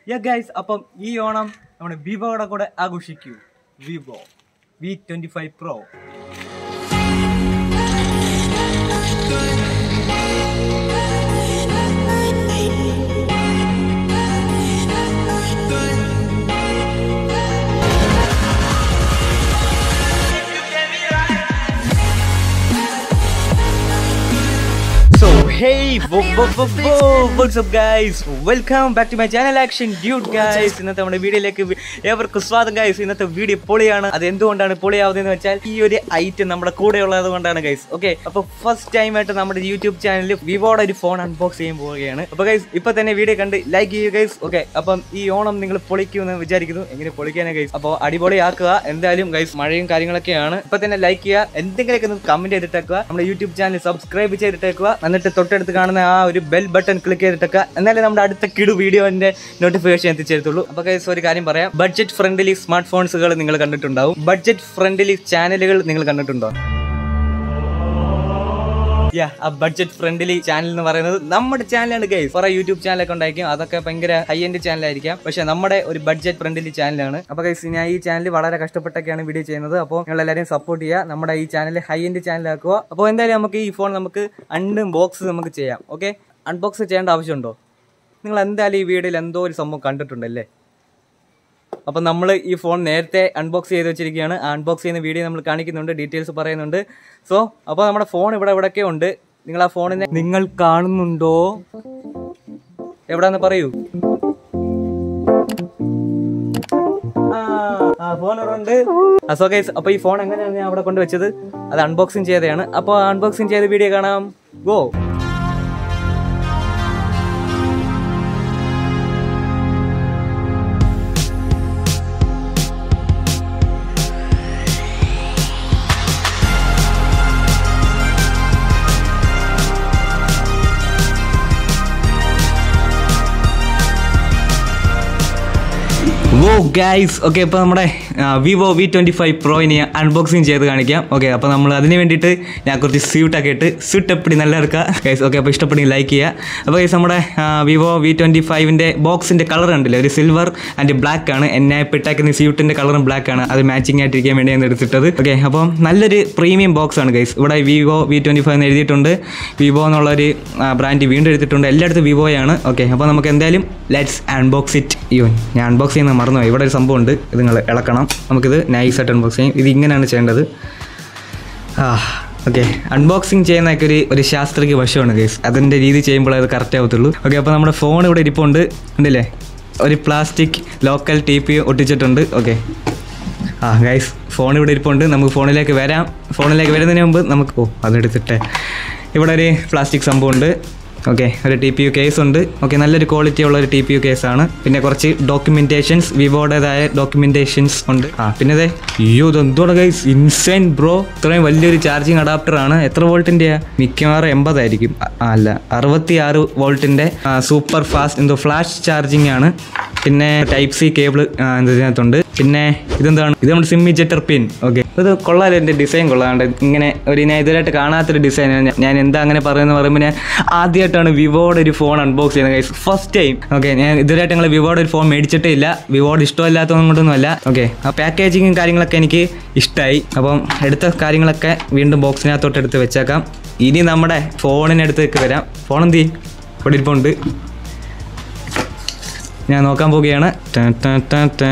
യാ guys അപ്പം ഈ ഓണം നമ്മുടെ വിവോയുടെ കൂടെ ആഘോഷിക്കൂ vivo V twenty five pro So hey, wo, wo, wo, wo, what's up guys? Welcome back to my channel Action Dude guys. ഇന്നത്തെ നമ്മുടെ വീഡിയോയിലേക്ക് വി- ഏവർക്കും സ്വാഗതം ഗൈസ് ഇന്നത്തെ വീഡിയോ പൊളിയാണ് അത് എന്തുകൊണ്ടാണ് പൊളിയാവുന്നതെന്ന് വെച്ചാൽ ഈ ഒരു ഐറ്റം നമ്മുടെ കൂടെ ഉള്ളത് കൊണ്ടാണ് ഗൈസ് ഓക്കെ അപ്പൊ ഫസ്റ്റ് ടൈം ആയിട്ട് നമ്മുടെ യൂട്യൂബ് ചാനലിൽ വിവോയുടെ ഒരു ഫോൺ അൺബോക്സ് ചെയ്യാൻ പോവുകയാണ് അപ്പൊ ഗൈസ് ഇപ്പൊ തന്നെ വീഡിയോ കണ്ട് ലൈക്ക് ചെയ്യുക ഗൈസ് ഓക്കെ അപ്പം ഈ ഓണം നിങ്ങൾ പൊളിക്കുമെന്ന് വിചാരിക്കുന്നു എങ്ങനെ പൊളിക്കാനാ ഗൈസ് അപ്പോൾ അടിപൊളിയാക്കുക എന്തായാലും ഗൈസ് മഴയും കാര്യങ്ങളൊക്കെയാണ് ഇപ്പൊ തന്നെ ലൈക്ക് ചെയ്യുക എന്തെങ്കിലുമൊക്കെ ഒന്ന് കമന്റ് ചെയ്തിട്ടേക്കുക നമ്മുടെ യൂട്യൂബ് ചാനൽ സബ്സ്ക്രൈബ് ചെയ്തിട്ടേക്കുക എന്നിട്ട് തൊട്ടടുത്ത് കാണുന്ന ആ ഒരു ബെൽ ബട്ടൺ ക്ലിക്ക് ചെയ്തിട്ടേക്കുക എന്നാലേ നമ്മുടെ അടുത്ത കിടു വീഡിയോന്റെ നോട്ടിഫിക്കേഷൻ എത്തിച്ചേരത്തുള്ളൂ അപ്പൊ ഗൈസ് ഒരു കാര്യം പറയാം ബഡ്ജറ്റ് ഫ്രണ്ട്ലി സ്മാർട്ട് ഫോൺസുകൾ നിങ്ങൾ കണ്ടിട്ടുണ്ടാവും ബഡ്ജറ്റ് ഫ്രണ്ട്ലി ചാനലുകൾ നിങ്ങൾ കണ്ടിട്ടുണ്ടോ യാ ആ ബഡ്ജറ്റ് ഫ്രണ്ട്ലി ചാനൽ എന്ന് പറയുന്നത് നമ്മുടെ ചാനലാണ് ഗൈസ് കുറെ യൂട്യൂബ് ചാനലൊക്കെ ഉണ്ടായിരിക്കും അതൊക്കെ ഭയങ്കര ഹൈ എൻഡ് ചാനലായിരിക്കാം പക്ഷെ നമ്മുടെ ഒരു ബഡ്ജറ്റ് ഫ്രണ്ട്ലി ചാനലാണ് അപ്പൊ ഗൈസ് ഞാൻ ഈ ചാനൽ വളരെ കഷ്ടപ്പെട്ടൊക്കെയാണ് വീഡിയോ ചെയ്യുന്നത് അപ്പോൾ നിങ്ങൾ എല്ലാവരും സപ്പോർട്ട് ചെയ്യുക നമ്മുടെ ഈ ചാനൽ ഹൈ എൻഡ് ചാനലാക്കുക അപ്പോൾ എന്തായാലും നമുക്ക് ഈ ഫോൺ നമുക്ക് അൺബോക്സ് നമുക്ക് ചെയ്യാം ഓക്കെ അൺബോക്സ് ചെയ്യേണ്ട ആവശ്യമുണ്ടോ നിങ്ങൾ എന്തായാലും ഈ വീഡിയോയിൽ എന്തോ ഒരു സംഭവം കണ്ടിട്ടുണ്ടല്ലേ അപ്പം നമ്മൾ ഈ ഫോൺ നേരത്തെ അൺബോക്സ് ചെയ്ത് വെച്ചിരിക്കുകയാണ് ആ അൺബോക്സ് ചെയ്യുന്ന വീഡിയോ നമ്മൾ കാണിക്കുന്നുണ്ട് ഡീറ്റെയിൽസ് പറയുന്നുണ്ട് സോ അപ്പോൾ നമ്മുടെ ഫോൺ ഇവിടെ എവിടെയൊക്കെ ഉണ്ട് നിങ്ങൾ ആ ഫോണിനെ നിങ്ങൾ കാണുന്നുണ്ടോ എവിടാന്ന് പറയൂ ആ ഫോൺ ഉണ്ട് സോ ഗൈസ് അപ്പോൾ ഈ ഫോൺ എങ്ങനെയാണ് ഞാൻ അവിടെ കൊണ്ട് വെച്ചത് അത് അൺബോക്സിങ് ചെയ്തതാണ് അപ്പോൾ അൺബോക്സിങ് ചെയ്ത വീഡിയോ കാണാം ഗോ ഓ ഗൈസ് ഓക്കെ അപ്പോൾ നമ്മുടെ Vivo V twenty five pro ഇനി അൺബോക്സിങ് ചെയ്ത് കാണിക്കാം ഓക്കെ അപ്പോൾ നമ്മൾ അതിന് വേണ്ടിയിട്ട് ഞാൻ കുറച്ച് സ്യൂട്ടൊക്കെ ഇട്ട് സ്യൂട്ട് എപ്പടി നല്ല എടുക്കുക ഗൈസ് ഓക്കെ അപ്പോൾ ഇഷ്ടപ്പെടുമെങ്കിൽ ലൈക്ക് ചെയ്യുക അപ്പോൾ ഗൈസ് നമ്മുടെ വിവോ വി ട്വൻറ്റി ഫൈവിൻ്റെ ബോക്സിൻ്റെ കളർ ഉണ്ടല്ലോ ഒരു സിൽവർ ആൻഡ് ബ്ലാക്ക് ആണ് എന്നെ ഇപ്പോൾ ഇട്ടാക്കുന്ന സ്യൂട്ടിൻ്റെ കളറും ബ്ലാക്ക് ആണ് അത് മാച്ചിങ് ആയിട്ടിരിക്കാൻ വേണ്ടിയാണ് എടുത്തിട്ടത് ഓക്കെ അപ്പം നല്ലൊരു പ്രീമിയം ബോക്സ് ആണ് ഗൈസ് ഇവിടെ വിവോ വി ട്വൻറ്റി ഫൈവ് എന്ന് എഴുതിയിട്ടുണ്ട് വിവോ എന്നുള്ളൊരു ബ്രാൻഡ് വീണ്ടും എടുത്തിട്ടുണ്ട് എല്ലായിടത്തും വിവോയാണ് ഓക്കെ അപ്പോൾ നമുക്ക് എന്തായാലും ലെറ്റ്സ് അൺബോക്സ് ഇറ്റ് അയ്യോ ഞാൻ അൺബോക്സ് ചെയ്യുന്നത് മറന്നുപോയി ഇവിടെ ഒരു സംഭവം ഉണ്ട് ഇത് നിങ്ങൾ ഇളക്കണം നമുക്കിത് നൈസായിട്ട് അൺബോക്സ് ചെയ്യും ഇത് ഇങ്ങനെയാണ് ചെയ്യേണ്ടത് ആ ഓക്കെ അൺബോക്സിങ് ചെയ്യുന്നതൊക്കെ ഒരു ഒരു ശാസ്ത്രീയ വശമാണ് ഗൈസ് അതിൻ്റെ രീതി ചെയ്യുമ്പോൾ അത് കറക്റ്റ് ആവത്തുള്ളൂ ഓക്കെ അപ്പോൾ നമ്മുടെ ഫോൺ ഇവിടെ ഇരിപ്പുണ്ട് ഉണ്ടല്ലേ ഒരു പ്ലാസ്റ്റിക് ലോക്കൽ ടി പി ഒട്ടിച്ചിട്ടുണ്ട് ഓക്കെ ആ ഗൈസ് ഫോൺ ഇവിടെ ഇരിപ്പുണ്ട് നമുക്ക് ഫോണിലേക്ക് വരാം ഫോണിലേക്ക് വരുന്നതിന് മുമ്പ് നമുക്ക് ഓ അതെടുത്തിട്ടെ ഇവിടെ ഒരു പ്ലാസ്റ്റിക് സംഭവമുണ്ട് ഓക്കെ ഒരു ടി പി യു കേസ് ഉണ്ട് ഓക്കെ നല്ലൊരു ക്വാളിറ്റി ഉള്ള ഒരു ടി പി യു കേസാണ് പിന്നെ കുറച്ച് ഡോക്യുമെൻറ്റേഷൻസ് വിവോയുടേതായ ഡോക്യുമെൻറ്റേഷൻസ് ഉണ്ട് ആ പിന്നെ അതെ അയ്യോ ഇതെന്തോടെ ഗൈസ് ഇൻസൈൻ ബ്രോ ഇത്രയും വലിയൊരു ചാർജിങ് അഡാപ്റ്റർ ആണ് എത്ര വോൾട്ടിൻ്റെയാ മിക്കവാറും എൺപതായിരിക്കും അ- ആ, അല്ല അറുപത്തി ആറ് വോൾട്ടിൻ്റെ സൂപ്പർ ഫാസ്റ്റ് എന്തോ ഫ്ലാഷ് ചാർജിങ് ആണ് പിന്നെ ടൈപ്പ് സി കേബിൾ ഇതിനകത്തുണ്ട് പിന്നെ ഇതെന്താണ് ഇത് നമ്മുടെ സിമ്മി ജെറ്റർ പിൻ ഓക്കെ ഇത് കൊള്ളാലോ എൻ്റെ ഡിസൈൻ കൊള്ളാണ്ട് ഇങ്ങനെ ഒരു ഞാൻ ഇതുവരായിട്ട് കാണാത്തൊരു ഡിസൈൻ ഞാൻ എന്താ അങ്ങനെ പറയുന്നത് പറയുമ്പോൾ ഞാൻ ആദ്യമായിട്ടാണ് വിവോയുടെ ഒരു ഫോൺ അൺബോക്സ് ചെയ്യുന്നത് ഗൈസ് ഫസ്റ്റ് ടൈം ഓക്കെ ഞാൻ ഇതുവരായിട്ട് ഞങ്ങൾ വിവോയുടെ ഒരു ഫോൺ മേടിച്ചിട്ടേ ഇല്ല വിവോയുടെ ഇഷ്ടമല്ലാത്തതും കൊണ്ടൊന്നുമല്ല ഓക്കെ ആ പാക്കേജിങ്ങും കാര്യങ്ങളൊക്കെ എനിക്ക് ഇഷ്ടമായി അപ്പം എടുത്ത കാര്യങ്ങളൊക്കെ വീണ്ടും ബോക്സിനകത്തോട്ട് എടുത്ത് വെച്ചേക്കാം ഇനി നമ്മുടെ ഫോണിനടുത്തേക്ക് വരാം ഫോൺ എന്ത് ചെയ്യും ഇവിടെ ഇരിപ്പുണ്ട് ഞാൻ നോക്കാൻ പോവുകയാണ് ടാ, ടാ, ടാ, ടാ.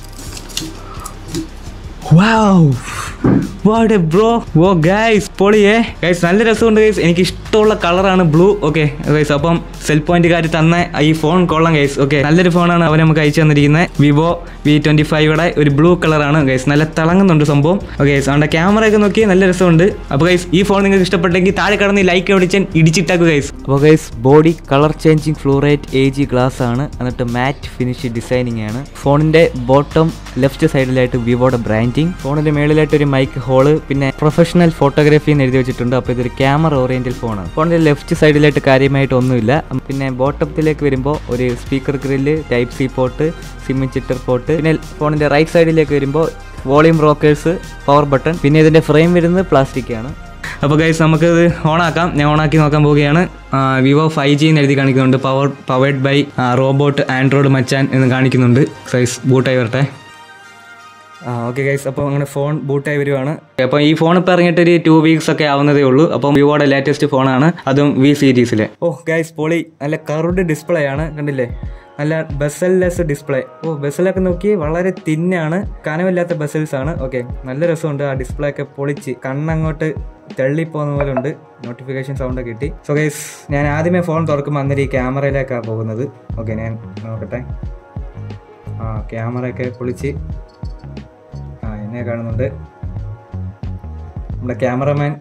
Wow! വാട്ട് എ ബ്രോ ഓ ഗൈസ് പൊളിയേ ഗൈസ് നല്ല രസമുണ്ട് ഗൈസ് എനിക്ക് ഇഷ്ടമുള്ള കളറാണ് ബ്ലൂ ഓക്കെ ഗൈസ് അപ്പം സെൽ പോയിന്റുകാർ തന്ന ഈ ഫോൺ കൊള്ളാം ഗൈസ് ഓക്കെ നല്ലൊരു ഫോണാണ് അവർ നമുക്ക് അയച്ചു തന്നിരിക്കുന്നത് വിവോ വി ട്വന്റി ഫൈവയുടെ ഒരു ബ്ലൂ കളറാണ് ഗൈസ് നല്ല തിളങ്ങുന്നുണ്ട് സംഭവം ഓക്കെ അവൻ്റെ ക്യാമറ ഒക്കെ നോക്കി നല്ല രസമുണ്ട് അപ്പോൾ ഗൈസ് ഈ ഫോൺ നിങ്ങൾക്ക് ഇഷ്ടപ്പെട്ടെങ്കിൽ താഴെ കടന്ന് ലൈക്ക് അടിച്ചാൽ ഇടിച്ചിട്ടാക്കുക ഗൈസ് അപ്പോൾ guys body colour changing fluorite A G glass ആണ് എന്നിട്ട് മാറ്റ് ഫിനിഷ് ഡിസൈനിങ് ആണ് ഫോണിന്റെ ബോട്ടം ലെഫ്റ്റ് സൈഡിലായിട്ട് വിവോയുടെ ബ്രാൻഡിങ് ഫോണിന്റെ മേളിലായിട്ട് ഒരു മൈക്ക് ഹോള് പിന്നെ പ്രൊഫഷണൽ ഫോട്ടോഗ്രാഫി എന്ന് എഴുതി വെച്ചിട്ടുണ്ട് അപ്പോൾ ഇതൊരു ക്യാമറ ഓറിയന്റൽ ഫോണാണ് ഫോണിന്റെ ലെഫ്റ്റ് സൈഡിലായിട്ട് കാര്യമായിട്ട് ഒന്നുമില്ല പിന്നെ ബോട്ടത്തിലേക്ക് വരുമ്പോൾ ഒരു speaker grill type C port സിമ്മി ചിറ്റർ പോർട്ട് പിന്നെ ഫോണിന്റെ റൈറ്റ് സൈഡിലേക്ക് വരുമ്പോൾ വോളിയം റോക്കേഴ്സ് പവർ ബട്ടൺ പിന്നെ ഇതിന്റെ ഫ്രെയിം വരുന്നത് പ്ലാസ്റ്റിക് ആണ് അപ്പോൾ ഗൈസ് നമുക്കത് ഓണാക്കാം ഞാൻ ഓണാക്കി നോക്കാൻ പോവുകയാണ് വിവോ ഫൈവ് ജി എന്ന് എഴുതി കാണിക്കുന്നുണ്ട് power powered by robot android മച്ചാൻ എന്ന് കാണിക്കുന്നുണ്ട് സൈസ് ബൂട്ടായി വരട്ടെ ആ ഓക്കെ ഗൈസ് അപ്പോൾ അങ്ങനെ ഫോൺ ബൂട്ടായി വരുവാണ് അപ്പോൾ ഈ ഫോൺ ഇപ്പോൾ ഇറങ്ങിയിട്ട് ഒരു ടു വീക്സ് ഒക്കെ ആവുന്നതേ ഉള്ളൂ അപ്പം വിവോയുടെ ലേറ്റസ്റ്റ് ഫോണാണ് അതും വി സീരീസിലെ ഓ ഗൈസ് പൊളി നല്ല കറുഡ് ഡിസ്പ്ലേ ആണ് കണ്ടില്ലേ നല്ല ബസൽലെസ് ഡിസ്പ്ലേ ഓ ബസലൊക്കെ നോക്കി വളരെ തിന്നാണ് കനമില്ലാത്ത ബസൽസ് ആണ് ഓക്കെ നല്ല രസമുണ്ട് ആ ഡിസ്പ്ലേ ഒക്കെ പൊളിച്ച് കണ്ണങ്ങോട്ട് തെള്ളിപ്പോകുന്ന പോലെ ഉണ്ട് നോട്ടിഫിക്കേഷൻ സൗണ്ട് കിട്ടി സോ ഗൈസ് ഞാൻ ആദ്യമേ ഫോൺ തുറക്കുമ്പോൾ അന്നേരം ഈ ക്യാമറയിലേക്കാണ് പോകുന്നത് ഓക്കെ ഞാൻ നോക്കട്ടെ ആ ക്യാമറയൊക്കെ പൊളിച്ച് ആ എന്നെ കാണുന്നുണ്ട് നമ്മുടെ ക്യാമറമാൻ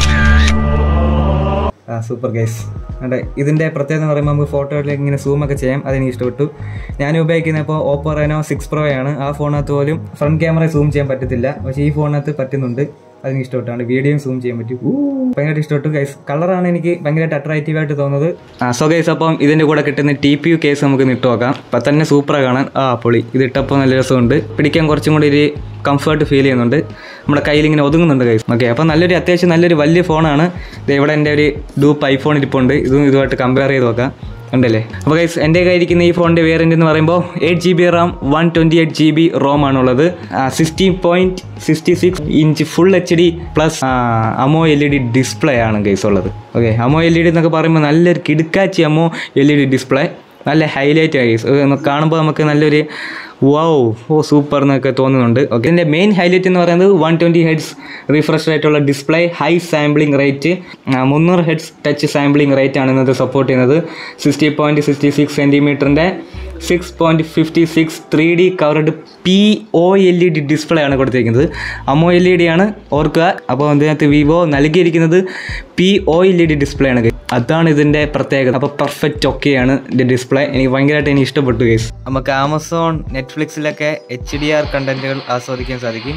ആ സൂപ്പർ ഗൈസ് അതെ ഇതിൻ്റെ പ്രത്യേകത എന്ന് പറയുമ്പോൾ നമുക്ക് ഫോട്ടോയിലേക്ക് ഇങ്ങനെ സൂം ഒക്കെ ചെയ്യാം അതെനിക്ക് ഇഷ്ടപ്പെട്ടു ഞാൻ ഉപയോഗിക്കുന്ന ഇപ്പോൾ ഓപ്പോ റെനോ സിക്സ് പ്രോ ആണ് ആ ഫോണിനകത്ത് പോലും ഫ്രണ്ട് ക്യാമറ സൂം ചെയ്യാൻ പറ്റത്തില്ല പക്ഷേ ഈ ഫോണിനകത്ത് പറ്റുന്നുണ്ട് അതെനിക്ക് ഇഷ്ടപ്പെട്ടാണ് വീഡിയോയും സൂം ചെയ്യാൻ പറ്റും ഊ, ഭയങ്കരമായിട്ട് ഇഷ്ടപ്പെട്ടു ഗൈസ് കളറാണ് എനിക്ക് ഭയങ്കരമായിട്ട് അട്രാക്റ്റീവ് ആയിട്ട് തോന്നുന്നത് ആ സോ ഗൈസ് അപ്പം ഇതിൻ്റെ കൂടെ കിട്ടുന്ന ടി പി യു കേസ് നമുക്ക് ഇട്ട് നോക്കാം അപ്പം തന്നെ സൂപ്പറാണ് കാണാൻ ആ പൊളി ഇത് ഇട്ടപ്പോൾ നല്ല രസമുണ്ട് പിടിക്കാൻ കുറച്ചും കൂടി ഒരു കംഫർട്ട് ഫീൽ ചെയ്യുന്നുണ്ട് നമ്മുടെ കയ്യിൽ ഇങ്ങനെ ഒതുങ്ങുന്നുണ്ട് ഗൈസ് ഓക്കെ അപ്പോൾ നല്ലൊരു അത്യാവശ്യം നല്ലൊരു വലിയ ഫോണാണ് ദേ ഇവിടെ എൻ്റെ ഒരു ഡൂപ്പ് ഐഫോൺ ഇരിപ്പുണ്ട് ഇതും ഇതുമായിട്ട് കമ്പയർ ചെയ്ത് നോക്കാം ഉണ്ടല്ലേ അപ്പോൾ ഗൈസ് എൻ്റെ കയ്യിരിക്കുന്ന ഈ ഫോണിൻ്റെ വേരിയൻ്റ് എന്ന് പറയുമ്പോൾ eight G B RAM one twenty eight G B ROM ആണുള്ളത് sixteen point sixty six inch full H D plus L E D display ആണ് ഗൈസ് ഉള്ളത് okay L E AMOLED എന്നൊക്കെ പറയുമ്പോൾ നല്ലൊരു കിടുക്കാച്ചി L E D display നല്ല highlight guys കാണുമ്പോൾ നമുക്ക് നല്ലൊരു വൗ ഓ സൂപ്പർ എന്നൊക്കെ തോന്നുന്നുണ്ട് ഓക്കെ ഇതിൻ്റെ മെയിൻ ഹൈലൈറ്റ് എന്ന് പറയുന്നത് വൺ ട്വൻറ്റി ഹെഡ്സ് റിഫ്രഷ് ആയിട്ടുള്ള ഡിസ്പ്ലേ ഹൈ സാമ്പിളിംഗ് റേറ്റ് മുന്നൂറ് ഹെഡ്സ് ടച്ച് സാമ്പിളിംഗ് റേറ്റ് ആണ് ഇന്നത് സപ്പോർട്ട് ചെയ്യുന്നത് സിക്സ്റ്റി പോയിൻറ്റ് സിക്സ്റ്റി സിക്സ് സെൻറ്റിമീറ്ററിൻ്റെ six point fifty six three D covered P O L E D display ആണ് കൊടുത്തിരിക്കുന്നത് അമോ എൽ ഇ ഡി ആണ് ഓർക്കുക അപ്പോൾ അതിനകത്ത് വിവോ നൽകിയിരിക്കുന്നത് P O L E D display ആണ് അതാണ് ഇതിൻ്റെ പ്രത്യേകത അപ്പോൾ പെർഫെക്റ്റ് ഒക്കെയാണ് ഇതിൻ്റെ ഡിസ്പ്ലേ എനിക്ക് ഭയങ്കരമായിട്ട് എനിക്ക് ഇഷ്ടപ്പെട്ടു കേസ് നമുക്ക് ആമസോൺ നെറ്റ്ഫ്ലിക്സിലൊക്കെ എച്ച് ഡി ആർ കണ്ടന്റുകൾ ആസ്വദിക്കാൻ സാധിക്കും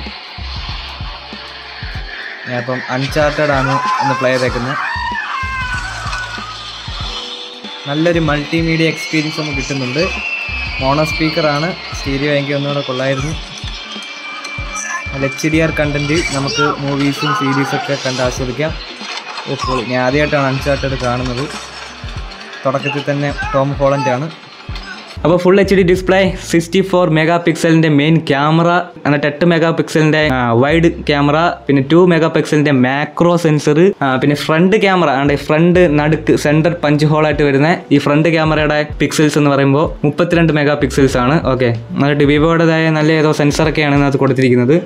ഞാൻ ഇപ്പം അൺചാർട്ടഡ് ആണ് ഒന്ന് പ്ലേ ചെയ്തേക്കുന്നത് നല്ലൊരു മൾട്ടിമീഡിയ എക്സ്പീരിയൻസ് നമുക്ക് കിട്ടുന്നുണ്ട് മോണോ സ്പീക്കറാണ് സ്റ്റീരിയോ എങ്കിൽ ഒന്നുകൂടെ കൊള്ളായിരുന്നു നല്ല എച്ച് ഡി ആർ കണ്ടൻറ്റ് നമുക്ക് മൂവീസും സീരീസൊക്കെ കണ്ട് ആസ്വദിക്കാം ഇപ്പോൾ ഞാൻ ആദ്യമായിട്ടാണ് അൺചാർട്ടഡ് കാണുന്നത് തുടക്കത്തിൽ തന്നെ ടോം ഹോളൻ്റ് ആണ് അപ്പോൾ full H D display sixty four mega പിക്സലിൻ്റെ മെയിൻ ക്യാമറ എന്നിട്ട് എട്ട് മെഗാ പിക്സലിൻ്റെ വൈഡ് ക്യാമറ പിന്നെ ടു മെഗാ പിക്സലിൻ്റെ മാക്രോ സെൻസർ പിന്നെ ഫ്രണ്ട് ക്യാമറ ആണ്ട് ഫ്രണ്ട് നടുക്ക് സെൻറ്റർ പഞ്ച് ഹോളായിട്ട് വരുന്ന ഈ ഫ്രണ്ട് ക്യാമറയുടെ പിക്സൽസ് എന്ന് പറയുമ്പോൾ മുപ്പത്തിരണ്ട് മെഗാ പിക്സൽസ് ആണ് ഓക്കെ എന്നിട്ട് വിവോയുടേതായ നല്ല ഏതോ സെൻസറൊക്കെയാണ് ഇതിനകത്ത് കൊടുത്തിരിക്കുന്നത്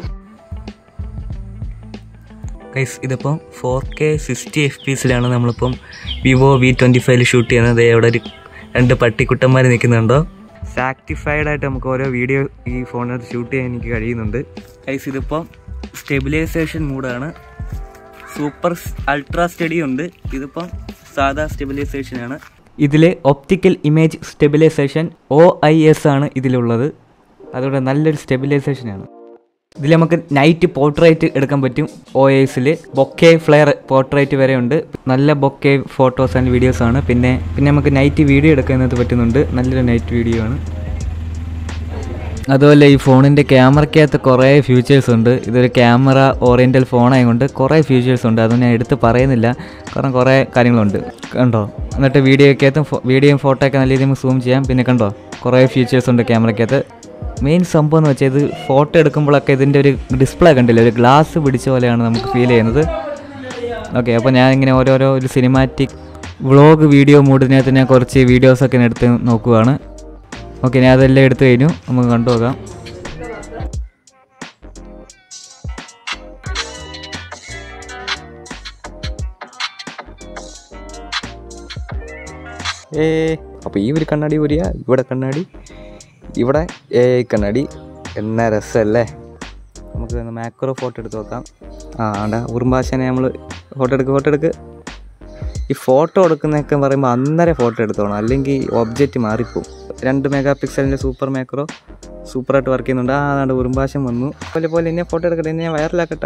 ഗൈസ് ഇതിപ്പം four K sixty F P എസിലാണ് നമ്മളിപ്പം വിവോ വി ട്വൻറ്റി ഫൈവിൽ ഷൂട്ട് ചെയ്യുന്നത് ദേ അവിടെ ഒരു രണ്ട് പട്ടിക്കുട്ടന്മാർ നിൽക്കുന്നുണ്ടോ സാക്ടിഫൈഡ് ആയിട്ട് നമുക്ക് ഓരോ വീഡിയോ ഈ ഫോണിനകത്ത് ഷൂട്ട് ചെയ്യാൻ എനിക്ക് കഴിയുന്നുണ്ട് ഗൈസ് ഇതിപ്പം സ്റ്റെബിലൈസേഷൻ മൂഡാണ് സൂപ്പർ അൾട്രാ സ്റ്റഡി ഉണ്ട് ഇതിപ്പം സാധാ സ്റ്റെബിലൈസേഷനാണ് ഇതിൽ optical image stabilization O I S ആണ് ഇതിലുള്ളത് അതുകൊണ്ട് നല്ലൊരു സ്റ്റെബിലൈസേഷനാണ് ഇതിൽ നമുക്ക് നൈറ്റ് പോർട്രേറ്റ് എടുക്കാൻ പറ്റും ഒ എസിൽ ബൊക്കെ ഫ്ലെയർ പോർട്രേറ്റ് വരെ ഉണ്ട് നല്ല ബൊക്കെ ഫോട്ടോസ് ആൻഡ് വീഡിയോസ് ആണ് പിന്നെ പിന്നെ നമുക്ക് നൈറ്റ് വീഡിയോ എടുക്കുന്നത് പറ്റുന്നുണ്ട് നല്ലൊരു നൈറ്റ് വീഡിയോ ആണ് അതുപോലെ ഈ ഫോണിൻ്റെ ക്യാമറയ്ക്കകത്ത് കുറേ ഫീച്ചേഴ്സ് ഉണ്ട് ഇതൊരു ക്യാമറ ഓറിയൻ്റൽ ഫോണായതുകൊണ്ട് കുറേ ഫീച്ചേഴ്സ് ഉണ്ട് അതൊന്നും ഞാൻ എടുത്ത് പറയുന്നില്ല കാരണം കുറേ കാര്യങ്ങളുണ്ട് കണ്ടോ എന്നിട്ട് വീഡിയോയ്ക്കകത്തും വീഡിയോയും ഫോട്ടോ ഒക്കെ നല്ല രീതിയിൽ സൂം ചെയ്യാം പിന്നെ കണ്ടോ കുറേ ഫീച്ചേഴ്സ് ഉണ്ട് ക്യാമറയ്ക്കകത്ത് മെയിൻ സംഭവം എന്ന് വെച്ചാൽ ഇത് ഫോട്ടോ എടുക്കുമ്പോഴൊക്കെ ഇതിൻ്റെ ഒരു ഡിസ്പ്ലേ കണ്ടില്ലേ ഒരു ഗ്ലാസ് പിടിച്ച പോലെയാണ് നമുക്ക് ഫീൽ ചെയ്യുന്നത് ഓക്കെ അപ്പോൾ ഞാനിങ്ങനെ ഓരോരോ ഒരു സിനിമാറ്റിക് വ്ളോഗ് വീഡിയോ മൂഡിനകത്ത് ഞാൻ കുറച്ച് വീഡിയോസൊക്കെ എടുത്ത് നോക്കുവാണ് ഓക്കെ ഞാൻ അതെല്ലാം എടുത്തു കഴിഞ്ഞു നമുക്ക് കണ്ടു നോക്കാം ഏ അപ്പോൾ ഈ ഒരു കണ്ണാടി ഊരിയ ഇവിടെ കണ്ണാടി ഇവിടെ ഏ കണ്ണാടി എന്നാ രസമല്ലേ നമുക്ക് മാക്രോ ഫോട്ടോ എടുത്ത് നോക്കാം ആ ആണ്ട ഉറുമ്പാശനെ നമ്മൾ ഫോട്ടോ എടുക്ക് ഫോട്ടോ എടുക്ക് ഈ ഫോട്ടോ എടുക്കുന്നതൊക്കെ പറയുമ്പോൾ അന്നേരം ഫോട്ടോ എടുത്തോണം അല്ലെങ്കിൽ ഒബ്ജക്റ്റ് മാറിപ്പോവും രണ്ട് മെഗാ പിക്സലിൻ്റെ സൂപ്പർ മാക്രോ സൂപ്പറായിട്ട് വർക്ക് ചെയ്യുന്നുണ്ട് ആ അതാണ്ട് ഉറുമ്പാശം വന്നു പോലെ പോലെ എന്നെ ഫോട്ടോ എടുക്കട്ടെ എന്നെ ഞാൻ വൈറലാക്കട്ടെ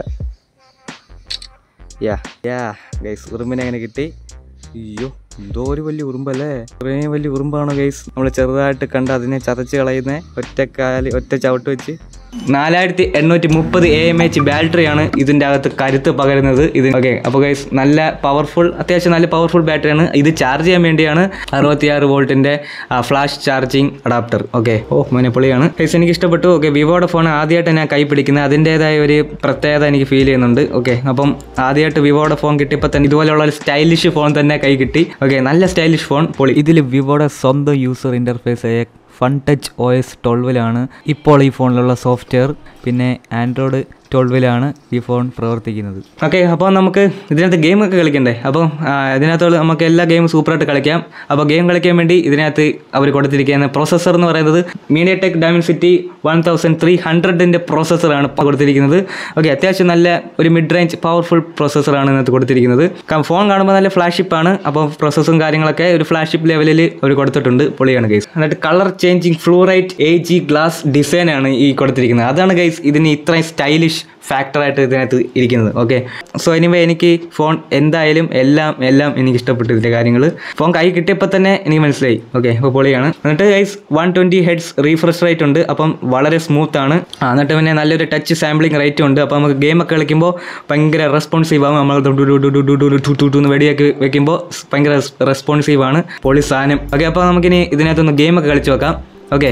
യാ യാ ഗൈസ് ഉറുമ്പിനെ അങ്ങനെ കിട്ടി അയ്യോ എന്തോ ഒരു വലിയ ഉറുമ്പല്ലേ ഇത്രയും വലിയ ഉറുമ്പാണോ ഗൈസ് നമ്മൾ ചെറുതായിട്ട് കണ്ട് അതിനെ ചതച്ച് കളയുന്ന ഒറ്റ കാല് ഒറ്റ ചവിട്ട് വെച്ച് നാലായിരത്തി എണ്ണൂറ്റി മുപ്പത് എ എം എച്ച് ബാറ്ററിയാണ് ഇതിൻ്റെ അകത്ത് കരുത്ത് പകരുന്നത് ഇത് ഓക്കെ അപ്പോൾ ഗൈസ് നല്ല പവർഫുൾ അത്യാവശ്യം നല്ല പവർഫുൾ ബാറ്ററിയാണ് ഇത് ചാർജ് ചെയ്യാൻ വേണ്ടിയാണ് അറുപത്തിയാറ് വോൾട്ടിൻ്റെ ഫ്ലാഷ് ചാർജിങ് അഡാപ്റ്റർ ഓക്കെ ഓ മോനെപ്പൊളിയാണ് ഗൈസ് എനിക്ക് ഇഷ്ടപ്പെട്ടു ഓക്കെ വിവോയുടെ ഫോൺ ആദ്യമായിട്ട് ഞാൻ കൈ പിടിക്കുന്നത് അതിൻ്റേതായ ഒരു പ്രത്യേകത എനിക്ക് ഫീൽ ചെയ്യുന്നുണ്ട് ഓക്കെ അപ്പം ആദ്യമായിട്ട് വിവോയുടെ ഫോൺ കിട്ടിയപ്പോൾ തന്നെ ഇതുപോലെയുള്ള ഒരു സ്റ്റൈലിഷ് ഫോൺ തന്നെ കൈ കിട്ടി ഓക്കെ നല്ല സ്റ്റൈലിഷ് ഫോൺ പൊളി ഇതിൽ വിവോയുടെ സ്വന്തം യൂസർ ഇൻ്റർഫേസ് ആയ ഫൺ ടച്ച് ഒ എസ് ട്വൽവിലാണ് ഇപ്പോൾ ഈ ഫോണിലുള്ള സോഫ്റ്റ്വെയർ പിന്നെ ആൻഡ്രോയിഡ് ട്വൽവിലാണ് ഈ ഫോൺ പ്രവർത്തിക്കുന്നത് ഓക്കെ അപ്പോൾ നമുക്ക് ഇതിനകത്ത് ഗെയിമൊക്കെ കളിക്കണ്ടേ അപ്പം ആ, ഇതിനകത്ത് നമുക്ക് എല്ലാ ഗെയിമും സൂപ്പറായിട്ട് കളിക്കാം അപ്പോൾ ഗെയിം കളിക്കാൻ വേണ്ടി ഇതിനകത്ത് അവർ കൊടുത്തിരിക്കുന്ന പ്രോസസ്സർ എന്ന് പറയുന്നത് MediaTek Dimensity one thousand three ഹൺഡ്രഡിൻ്റെ പ്രോസസ്സറാണ് കൊടുത്തിരിക്കുന്നത് ഓക്കെ അത്യാവശ്യം നല്ല ഒരു മിഡ് റേഞ്ച് പവർഫുൾ പ്രോസസ്സറാണ് ഇതിനകത്ത് കൊടുത്തിരിക്കുന്നത് ഫോൺ കാണുമ്പോൾ നല്ല ഫ്ലാഷിപ്പ് ആണ് അപ്പോൾ പ്രോസസ്സും കാര്യങ്ങളൊക്കെ ഒരു ഫ്ലാഷിപ്പ് ലെവലിൽ അവർ കൊടുത്തിട്ടുണ്ട് പൊളിയാണ് ഗൈസ് എന്നിട്ട് colour changing fluorite A G glass design ആണ് ഈ കൊടുത്തിരിക്കുന്നത് അതാണ് ഗൈസ് ഇതിന് ഇത്രയും സ്റ്റൈലിഷ് ഫാക്ടറായിട്ട് ഇതിനകത്ത് ഇരിക്കുന്നത് ഓക്കെ സോ എനിവേ എനിക്ക് ഫോൺ എന്തായാലും എല്ലാം എല്ലാം എനിക്ക് ഇഷ്ടപ്പെട്ടു ഇതിൻ്റെ കാര്യങ്ങൾ ഫോൺ കൈ കിട്ടിയപ്പോൾ തന്നെ എനിക്ക് മനസ്സിലായി ഓക്കെ അപ്പോൾ പൊളിയാണ് എന്നിട്ട് guys one twenty hertz refresh rate ഉണ്ട് അപ്പം വളരെ സ്മൂത്ത് ആണ് ആ, എന്നിട്ട് പിന്നെ നല്ലൊരു ടച്ച് സാമ്പിളിംഗ് റേറ്റും ഉണ്ട് അപ്പോൾ നമുക്ക് ഗെയിമൊക്കെ കളിക്കുമ്പോൾ ഭയങ്കര റെസ്പോൺസീവ് ആവും നമ്മൾ ഡു ഡു ഡു ഡു ഡു ഡു ഡു ടു ടു ടു എന്ന് വെടിയൊക്കെ വെക്കുമ്പോൾ ഭയങ്കര റെസ്പോൺസീവ് ആണ് പൊളി സാധനം ഓക്കെ അപ്പോൾ നമുക്കിനി ഇതിനകത്തൊന്ന് ഗെയിമൊക്കെ കളിച്ച് വെക്കാം ഓക്കെ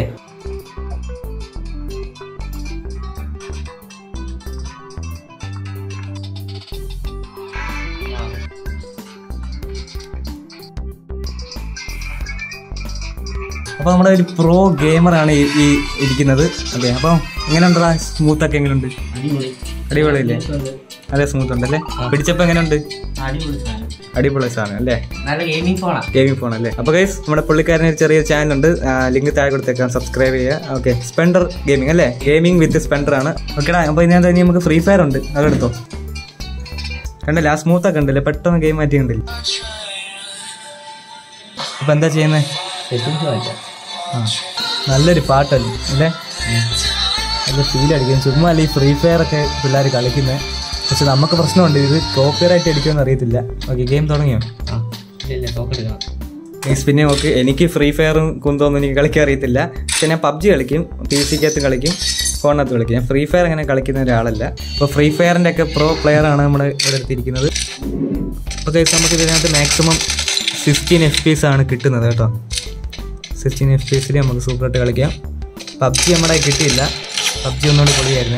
അപ്പോൾ നമ്മുടെ ഒരു പ്രോ ഗെയിമറാണ് ഈ ഈ ഇരിക്കുന്നത് ഓക്കെ അപ്പോൾ എങ്ങനെയുണ്ടാ സ്മൂത്ത് ഒക്കെ എങ്ങനെയുണ്ട് അടിപൊളിയില്ലേ അതെ സ്മൂത്ത് ഉണ്ടല്ലേ പിടിച്ചപ്പോൾ എങ്ങനെയുണ്ട് അടിപൊളി സാധനം അല്ലേ നല്ല ഗെയിമിംഗ് ഫോണാ ഗെയിമിംഗ് ഫോൺ അല്ലേ അപ്പോൾ ഗൈസ് നമ്മുടെ പുള്ളിക്കാരന് ഒരു ചെറിയ ചാനൽ ഉണ്ട് ലിങ്ക് താഴെ കൊടുത്തേക്കാം സബ്സ്ക്രൈബ് ചെയ്യുക ഓക്കെ സ്പെൻഡർ ഗെയിമിംഗ് അല്ലേ ഗെയിമിംഗ് വിത്ത് സ്പെൻഡർ ആണ് ഓക്കെടാ അപ്പോൾ ഇതിനകത്ത് ഇനി നമുക്ക് ഫ്രീ ഫയർ ഉണ്ട് അതെടുത്തോ കണ്ടല്ലേ ആ സ്മൂത്ത് ഒക്കെ ഉണ്ടല്ലേ പെട്ടെന്ന് ഗെയിം മാറ്റിയുണ്ടല്ലേ അപ്പോൾ എന്താ ചെയ്യുന്നത് സെറ്റിംഗ്സ് മാറ്റാം ആ നല്ലൊരു പാട്ടല്ലേ അല്ലേ നല്ല ഫീൽ അടിക്കും ചുമ്മാ അല്ല ഈ ഫ്രീ ഫയർ ഒക്കെ പിള്ളേർ കളിക്കുന്നത് പക്ഷെ നമുക്ക് പ്രശ്നമുണ്ട് ഇത് കോപ്പിറൈറ്റ് അടിക്കുമെന്ന് അറിയത്തില്ല ഓക്കെ ഗെയിം തുടങ്ങിയോ ആ ഇല്ല തോക്കെടുക്കണം ഗെയിംസ് പിന്നെ നോക്ക് എനിക്ക് ഫ്രീ ഫയറും കുന്തോന്നും എനിക്ക് കളിക്കാൻ അറിയത്തില്ല പക്ഷെ ഞാൻ പബ്ജി കളിക്കും പി സിക്കകത്ത് കളിക്കും ഫോണിനകത്ത് കളിക്കും ഞാൻ ഫ്രീ ഫയർ അങ്ങനെ കളിക്കുന്ന ഒരാളല്ല അപ്പോൾ ഫ്രീ ഫയറിൻ്റെ ഒക്കെ പ്രോ പ്ലെയർ ആണ് നമ്മുടെ ഇവിടെ എടുത്തിരിക്കുന്നത് അപ്പോൾ ഗൈസ് നമുക്ക് ഇതിനകത്ത് maximum sixteen F P S ആണ് കിട്ടുന്നത് കേട്ടോ സിക്സ്റ്റീൻ എഫ് പി എസിൽ നമുക്ക് സൂപ്പറായിട്ട് കളിക്കാം പബ്ജി നമ്മുടെ കയ്യിൽ കിട്ടിയില്ല പബ്ജി ഒന്നുകൂടി പൊളിയായിരുന്നേ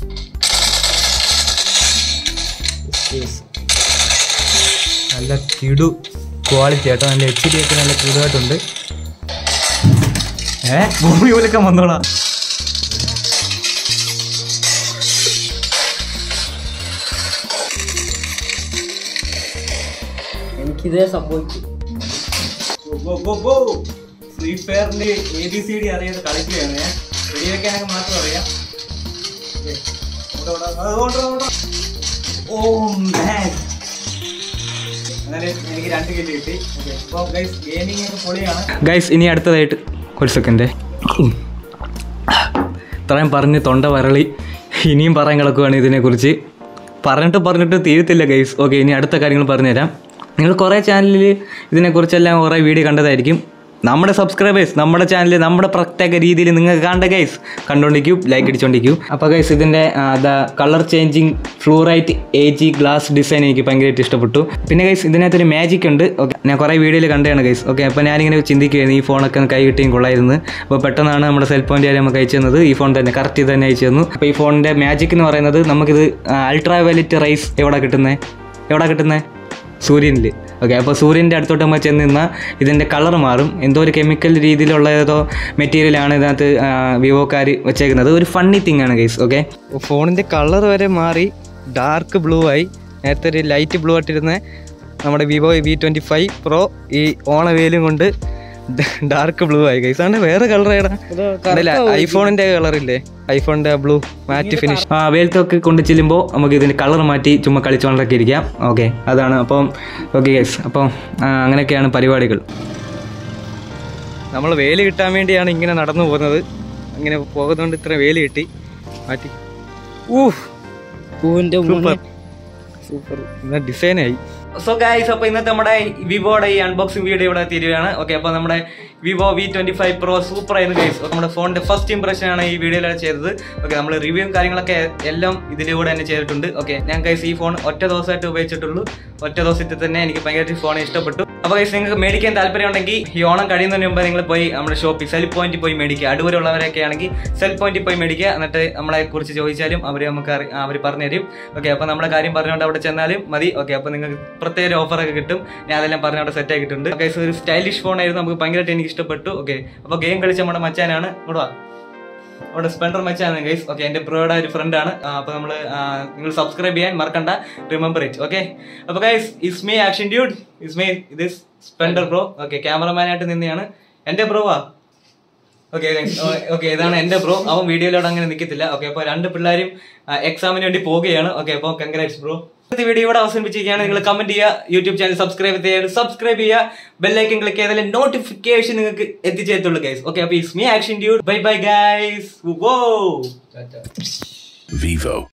നല്ല കിടു ക്വാളിറ്റി കേട്ടോ നല്ല എച്ച് ഡി ഒക്കെ നല്ല കിടുവായിട്ടുണ്ട് ഏ ഭൂമി പോലൊക്കെ വന്നോളാം എനിക്കിതേ സംഭവിച്ചു ഫ്രീ ഫയറിന്റെ എ ബി സി ഡി അറിയാതെ കളിക്കുകയാണ് ഞാൻ വെടിവെക്കാനൊക്കെ മാത്രം അറിയാം ഓക്കേ. ഓടാ, ഓടാ, ആ, ഓടാ, ഓടാ. ഓ man. അങ്ങനെ എനിക്ക് രണ്ട് കില്ല് കിട്ടി അപ്പോൾ ഗൈസ് ഗെയിമിംഗ് ഒക്കെ പൊളിയാണ് ഗൈസ് ഇനി അടുത്തതായിട്ട് ഒരു സെക്കൻഡ് ഇത്രയും പറഞ്ഞ് തൊണ്ട വരളി ഇനിയും പറയാൻ കിടക്കുവാണ് ഇതിനെക്കുറിച്ച് പറഞ്ഞിട്ട് പറഞ്ഞിട്ട് തീരത്തില്ല ഗൈസ് ഓക്കെ ഇനി അടുത്ത കാര്യങ്ങൾ പറഞ്ഞുതരാം നിങ്ങൾ കുറേ ചാനലിൽ ഇതിനെക്കുറിച്ചെല്ലാം കുറേ വീഡിയോ കണ്ടതായിരിക്കും നമ്മുടെ സബ്സ്ക്രൈബേഴ്സ് നമ്മുടെ ചാനൽ നമ്മുടെ പ്രത്യേക രീതിയിൽ നിങ്ങൾക്ക് കാണേണ്ട ഗൈസ് കണ്ടുകൊണ്ടിരിക്കും ലൈക്ക് അടിച്ചുകൊണ്ടിരിക്കും അപ്പോൾ ഗൈസ് ഇതിൻ്റെ the colour changing fluorite A G glass design എനിക്ക് ഭയങ്കരമായിട്ട് ഇഷ്ടപ്പെട്ടു പിന്നെ ഗൈസ് ഇതിനകത്തൊരു മാജിക് ഉണ്ട് ഓക്കെ ഞാൻ കുറേ വീഡിയോയിൽ കണ്ടതാണ് ഗൈസ് ഓക്കെ അപ്പോൾ ഞാനിങ്ങനെ ചിന്തിക്കുകയായിരുന്നു ഈ ഫോണൊക്കെ ഒന്ന് കൈ കിട്ടിയും കൊള്ളായിരുന്നു അപ്പോൾ പെട്ടെന്നാണ് നമ്മുടെ സെൽ ഫോണിൻ്റെ കാര്യം നമുക്ക് അയച്ചു തന്നത് ഈ ഫോൺ തന്നെ കറക്റ്റ് ഇത് തന്നെ അയച്ചു തന്നു അപ്പോൾ ഈ ഫോണിൻ്റെ മാജിക് എന്ന് പറയുന്നത് നമുക്കിത് അൾട്രാ വയലറ്റ് റൈസ് എവിടെ കിട്ടുന്നത് എവിടെ കിട്ടുന്നത് സൂര്യനിൽ ഓക്കെ അപ്പോൾ സൂര്യൻ്റെ അടുത്തോട്ട് നമ്മൾ ചെന്ന് നിന്നാൽ ഇതിൻ്റെ കളർ മാറും എന്തോ ഒരു കെമിക്കൽ രീതിയിലുള്ള ഏതോ മെറ്റീരിയലാണ് ഇതിനകത്ത് വിവോക്കാർ വെച്ചേക്കുന്നത് ഒരു ഫണ്ണി തിങ് ആണ് ഗൈസ് ഓക്കെ ഫോണിൻ്റെ കളർ വരെ മാറി ഡാർക്ക് ബ്ലൂ ആയി നേരത്തെ ഒരു ലൈറ്റ് ബ്ലൂ ആയിട്ടിരുന്ന നമ്മുടെ Vivo V twenty five Pro ഈ ഓണവേലും കൊണ്ട് ഡാർക്ക് ബ്ലൂ ആയി ഗൈസ് ആണ് വേറെ കളർ ഏടാ ഐഫോണിന്റെ കളർ ഇല്ലേ ഐഫോണിന്റെ ബ്ലൂ മാറ്റ് ഫിനിഷ് ആ വെയിലത്തൊക്കെ കൊണ്ട് ചെല്ലുമ്പോൾ നമുക്ക് ഇതിന്റെ കളർ മാറ്റി ചുമ്മാ കളിച്ചുകൊണ്ടൊക്കെ ഇരിക്കാം ഓക്കെ അതാണ് അപ്പം ഓക്കെ ഗൈസ് അപ്പം ആ, അങ്ങനെയൊക്കെയാണ് പരിപാടികൾ നമ്മൾ വേല് കിട്ടാൻ വേണ്ടിയാണ് ഇങ്ങനെ നടന്നു പോകുന്നത് അങ്ങനെ പോകുന്നതുകൊണ്ട് ഇത്ര വേല് കിട്ടി മാറ്റി ഊഹ് പൂവിന്റെ സൂപ്പർ സൂപ്പർ ഇന്ന ഡിസൈനായി സോ ഗൈസ് അപ്പോൾ ഇന്നത്തെ നമ്മുടെ വിവോയുടെ ഈ അൺബോക്സിംഗ് വീഡിയോ ഇവിടെ തീരുകയാണ് ഓക്കെ അപ്പോൾ നമ്മുടെ Vivo V twenty five Pro super ആയിരുന്നു ഗൈസ് നമ്മുടെ ഫോണിന്റെ ഫസ്റ്റ് ഇംപ്രഷൻ ആണ് ഈ വീഡിയോയിലാണ് ചെയ്തത് ഓക്കെ നമ്മൾ റിവ്യൂ കാര്യങ്ങളൊക്കെ എല്ലാം ഇതിലൂടെ തന്നെ ചെയ്തിട്ടുണ്ട് ഓക്കെ ഞാൻ ഗൈസ് ഈ ഫോൺ ഒറ്റ ദിവസമായിട്ട് ഉപയോഗിച്ചിട്ടുള്ളൂ ഒറ്റ ദിവസത്തിൽ തന്നെ എനിക്ക് ഭയങ്കരമായിട്ട് ഫോൺ ഇഷ്ടപ്പെട്ടു അപ്പോൾ ഗൈസ് നിങ്ങൾക്ക് മേടിക്കാൻ താല്പര്യം ഉണ്ടെങ്കിൽ ഈ ഓണം കഴിയുന്നതിന് മുമ്പ് നിങ്ങൾ പോയി നമ്മുടെ ഷോപ്പിൽ സെൽ പോയിന്റ് പോയി മേടിക്കുക അടൂരുള്ളവരൊക്കെ ആണെങ്കിൽ സെൽ പോയിന്റിൽ പോയി മേടിക്കുക എന്നിട്ട് നമ്മളെ കുറിച്ച് ചോദിച്ചാലും അവർ നമുക്ക് അവർ പറഞ്ഞു തരും ഓക്കെ അപ്പോൾ നമ്മുടെ കാര്യം പറഞ്ഞുകൊണ്ട് അവിടെ ചെന്നാലും മതി ഓക്കെ അപ്പോൾ നിങ്ങൾക്ക് പ്രത്യേക ഒരു ഓഫറൊക്കെ കിട്ടും ഞാൻ അതെല്ലാം പറഞ്ഞ് അവിടെ സെറ്റ് ആക്കിയിട്ടുണ്ട് ഓക്കെ ഒരു സ്റ്റൈലിഷ് ഫോൺ ആയിരുന്നു നമുക്ക് ഭയങ്കരമായിട്ട് എനിക്ക് ഇഷ്ടപ്പെട്ടു ഓക്കെ അപ്പോൾ ഗെയിം കളിച്ച നമ്മുടെ മച്ചാനാണ് ഇവിടെ വാ അവിടെ സ്പെൻഡർ മച്ചാണ് ഗൈസ് ഓക്കെ എന്റെ ബ്രോയുടെ ഒരു ഫ്രണ്ട് ആണ് ആ, അപ്പൊ നമ്മൾ നിങ്ങൾ സബ്സ്ക്രൈബ് ചെയ്യാൻ മറക്കണ്ട റിമെമ്പർ ഇറ്റ് ഓക്കെ അപ്പൊ guys is me action dude is me this Spender bro okay ക്യാമറമാനായിട്ട് നിന്നെയാണ് എന്റെ ബ്രോവാ ഓക്കെ ഓക്കെ ഇതാണ് എന്റെ ബ്രോ അവൻ വീഡിയോയിലോട് അങ്ങനെ നിൽക്കത്തില്ല ഓക്കെ അപ്പൊ രണ്ട് പിള്ളേരും എക്സാമിന് വേണ്ടി പോവുകയാണ് ഓക്കെ അപ്പൊ കൺഗ്രാറ്റ്സ് ബ്രോ ഇന്നത്തെ വീഡിയോ ഇവിടെ അവസാനിപ്പിച്ചിരിക്കുകയാണ് നിങ്ങൾ കമന്റ് ചെയ്യുക യൂട്യൂബ് ചാനൽ സബ്സ്ക്രൈബ് ചെയ്യുക സബ്സ്ക്രൈബ് ചെയ്യുക ബെല്ലൈക്കൻ ക്ലിക്ക് ചെയ്താൽ നോട്ടിഫിക്കേഷൻ നിങ്ങൾക്ക് എത്തിച്ചേരത്തുള്ളൂ ഗൈസ് ഓക്കെ അപ്പൊ is me action dude bye bye guys വോ ടാറ്റ Vivo.